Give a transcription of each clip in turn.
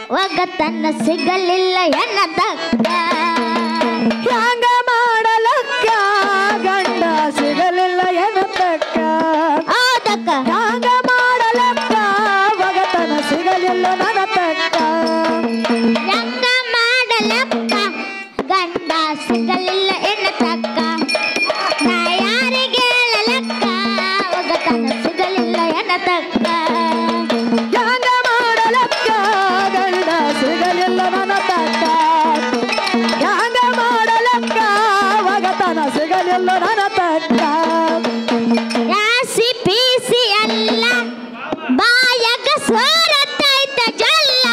ಒಗತನ ಸಿಗಲಿಲ್ಲ ಎನ್ನ ತಕ್ಕ ಹ್ಯಾಂಗ ಮಾಡಲಕ್ಕ ಗಂಡ ಸಿಗಲಿಲ್ಲ ಎನ್ನತಕ್ಕ ಆದಕ್ಕ ಹ್ಯಾಂಗ ಮಾಡಲಕ್ಕ ಒಗತನ ಸಿಗಲಿಲ್ಲ ನನ್ನ ತಕ್ಕ ಹೆಂಗ ಮಾಡಲಕ್ಕ ಗಂಡ ಸಿಗಲಿಲ್ಲ ಎನ್ನ ತಕ್ಕ ನಾ ಯಾರಿಗೆ ಹೇಳಲಕ್ಕ ಒಗತನ ಸಿಗಲಿಲ್ಲ ಎನ್ನ ತಕ್ಕ ಹ್ಯಾಂಗ ಮಾಡಲಕ್ಕ ಗಂಡ ಸಿಗಲಿಲ್ಲ ನನ್ನ ತಕ್ಕ ಹ್ಯಾಂಗ ಮಾಡಲಕ್ಕ ಒಗತನ ಸಿಗಲಿಲ್ಲ ನನ್ನ ತಕ್ಕ ರಾಸಿ ಪೀಸಿ ಅಲ್ಲ ಬಾಯಗ ಸೋರತೈತ ಜಲ್ಲ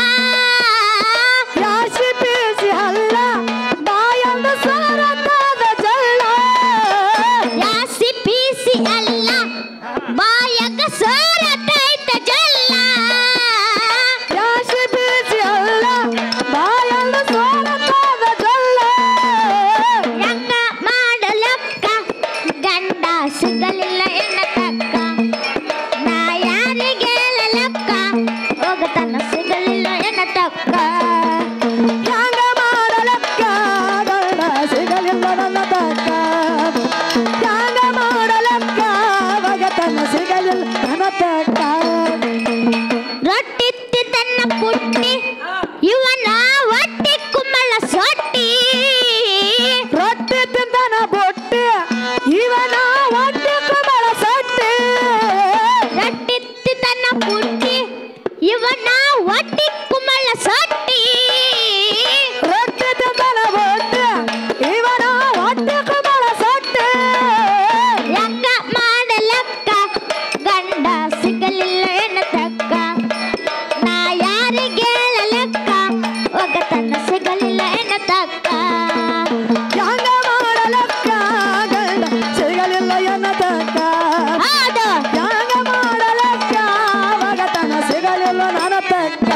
ರಾಶಿ ಬೀಸಿ ಅಲ್ಲ ಬಾಯಂದ ಸರತಾದ ಜಳ್ಳ ರಾಸಿ ಪೀಸಿ ಅಲ್ಲ ಬಾಯಗ ಸೋರತೈತ ಜಲ್ಲ ರಾಶಿ ಬೀಸಿ ಅಲ್ಲ ಬಾಯಂದ ಸರತಾದ ಜಳ್ಳ ರಂಗ ಮಾಡಲಕ್ಕ ಗಂಡ ಸಿಗಲಿಲ್ಲ ಎನ್ನ ತಕ್ಕ ನಾ ಯಾರಿಗೆ ಹೇಳಲಕ್ಕ ಹೋಗತನ ಸಿಗಲಿಲ್ಲ ಎನ್ನ ತಕ್ಕ ಹ್ಯಾಂಗ ಮಾಡಲಕ್ಕ ಗಂಡ ಸಿಗಲಿಲ್ಲ ನನ್ನ ತಕ್ಕ ಹ್ಯಾಂಗ ಮಾಡಲಕ್ಕ ಒಗತನ ಸಿಗಲಿಲ್ಲ ನನ್ನ ತಕ್ಕ ರೊಟ್ಟಿತ್ತಿ ತನ್ನ ಪುಟ್ಟಿ ಇವನ ಹೊಟ್ಟೆ ಕುಮ್ಮಳ ಸೊಟ್ಟಿ ರೊಟ್ಟಿ ತಿಂದನ ಬೊಟ್ಟಿ ಇವನ ಹೊಟ್ಟೆ ಕುಮಳ ಸಟ್ಟಿ ರೊಟ್ಟಿತ್ತಿ ತನ್ನ ಪುಟ್ಟಿ ಇವನ ಹೊಟ್ಟೆ ಕುಮ್ಮಳ ಸೊಟ್ಟಿ ರೊಟ್ಟಿ ತಿಂದನ ಬೊಟ್ಟಿ ಇವನ ಹೊಟ್ಟೆ ಕುಮಳ ಸಟ್ಟಿ ರಂಗ ಮಾಡಲಕ್ಕ ಗಂಡ ಸಿಗಲಿಲ್ಲ ಎನ್ನ ತಕ್ಕ ನಾ ಯಾರಿಗೆ ಹೇಳಲಕ್ಕ ಒಗತನ ಸಿಗಲಿಲ್ಲ ಎನ್ನ ತಕ್ಕ ಹ್ಯಾಂಗ ಮಾಡಲಕ್ಕ ಗಂಡ ಸಿಗಲಿಲ್ಲ ಎನ್ನ ತಕ್ಕ ಹೌದು ಹ್ಯಾಂಗ ಮಾಡಲಕ್ಕ ಒಗತನ ಸಿಗಲಿಲ್ಲ ನನ್ನ ತಕ್ಕ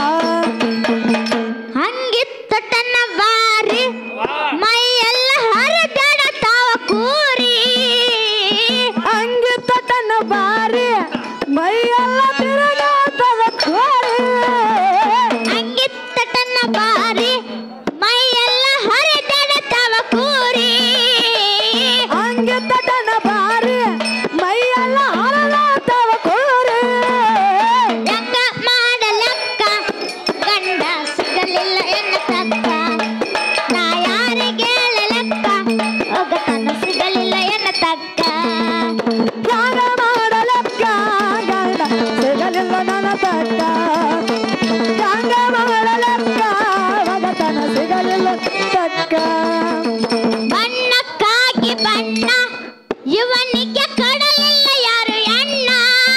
ಹಂಗಿತ್ತ ತನ್ನ ಬಾರಿ ಮೈಯೆಲ್ಲ ಹರಿದಾಡ ತಾವ ಕೂರಿ ಹಂಗೆ ತಟ್ಟನ ಬಾರಿ ಮೈಯೆಲ್ಲ ತಿರುಗಾಟದ ಕೋರಿ ಹಂಗಿತ್ತ ತನ್ನ ಬಾರಿ ಮೈಯೆಲ್ಲ ಹರಿದಾಡ ತಾವ ಕೂರಿ ಹಂಗೆ ತಟನ ಬಾರಿ ಮೈಯೆಲ್ಲ ಹರದಾಟವ ಕೋರಿ ರಂಗ ಮಾಡಲಕ್ಕ ಗಂಡ ಸಿಗಲಿಲ್ಲ ಎನ್ನ ತಕ್ಕ ನಾ ಯಾರಿಗೆ ಹೇಳಲಕ್ಕ ಒಗತನ ಸಿಗಲಿಲ್ಲ ಎನ್ನ ತಕ್ಕ ತ್ಯಾಗ ಮಾಡಲಕ್ಕ ಗಂಡ ಸಿಗಲಿಲ್ಲ ನನ್ನ ತಕ್ಕ ತ್ಯಾಗ ಮಾಡಲಕ್ಕ ಒಗತನ ಸಿಗಲಿಲ್ಲ ತಕ್ಕ ಬಣ್ಣಕ್ಕಾಗಿ ಬಣ್ಣ ಇವನಿಗೆ ಕೊಡಲಿಲ್ಲ ಯಾರು ಎಣ್ಣ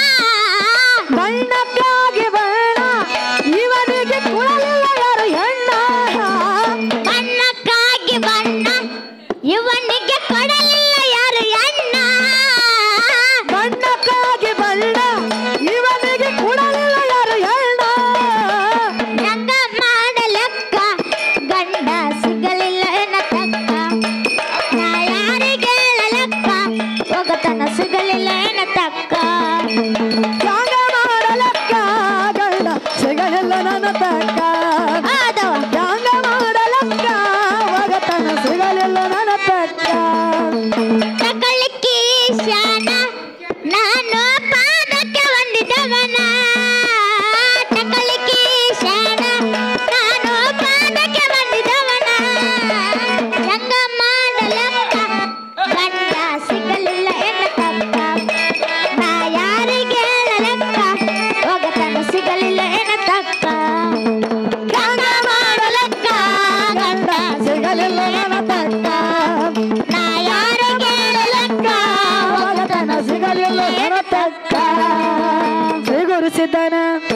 ಬಣ್ಣಕ್ಕಾಗಿ ಬಣ್ಣ ಇವನಿಗೆ ಕುಳಲಿಲ್ಲ ಯಾರು ಹೆಣ್ಣ ಬಣ್ಣಕ್ಕಾಗಿ ಬಣ್ಣ ಇವನಿಗೆ ಕೊಡಲಿಲ್ಲ ಯಾರು ಎಣ್ಣ ಬಣ್ಣಕ್ಕಾಗಿ ಬಣ್ಣ ಇವನಿಗೆ ಕುಳಲಿಲ್ಲ ಯಾರು ಹೆಣ್ಣ ರಂಗ ಮಾಡಲಕ್ಕ ಗಂಡ ಸಿಗಲಿಲ್ಲ ಎನ್ನ ತಕ್ಕ ನಾ ಯಾರಿಗೆ ಹೇಳಲಕ್ಕ ಒಗತನ ಸಿಗಲಿಲ್ಲ ಎನ್ನ ತಕ್ಕ ತ್ಯಾಗ ಮಾಡಲಕ್ಕ ಗಂಡ ಸಿಗಲಿಲ್ಲ ನನ್ನ ತಕ್ಕ ಹೌದವ ತ್ಯಾಗ ಮಾಡಲಕ್ಕ ಒಗತನ ಸಿಗಲಿಲ್ಲ ನನ್ನ ತಕ್ಕ ತಗೊಳ್ಳಿಕ್ಕೆ ಶಾನ ನಾನು ಪಾದಕ್ಕೆ ಒಂದಿದವನ ತಗೊಳ್ಳಿಕ್ಕೆ ಶಾನ ನಾನು ಪಾದಕ್ಕೆ ಒಂದಿದವನ ಹೆಂಗ ಮಾಡಲಕ್ಕ ಗಂಡ ಸಿಗಲಿಲ್ಲ ಎನ್ನ ತಕ್ಕ ನಾ ಯಾರಿಗೆ ಹೇಳಲಕ್ಕ ಒಗತನ ಸಿಗಲಿಲ್ಲ ಎನ್ನ ತಕ್ಕ ಹೆಂಗ ಮಾಡಲಕ್ಕ ಗಂಡ ಸಿಗಲಿಲ್ಲ ನನ್ನ ತಕ್ಕ ನಾ ಯಾರಿಗೆ ಹೇಳಲಕ್ಕ ಒಗತನ ಸಿಗಲಿಲ್ಲ ನನ್ನ ತಕ್ಕ ಶ್ರೀ ಗುರು ಸಿದ್ದನ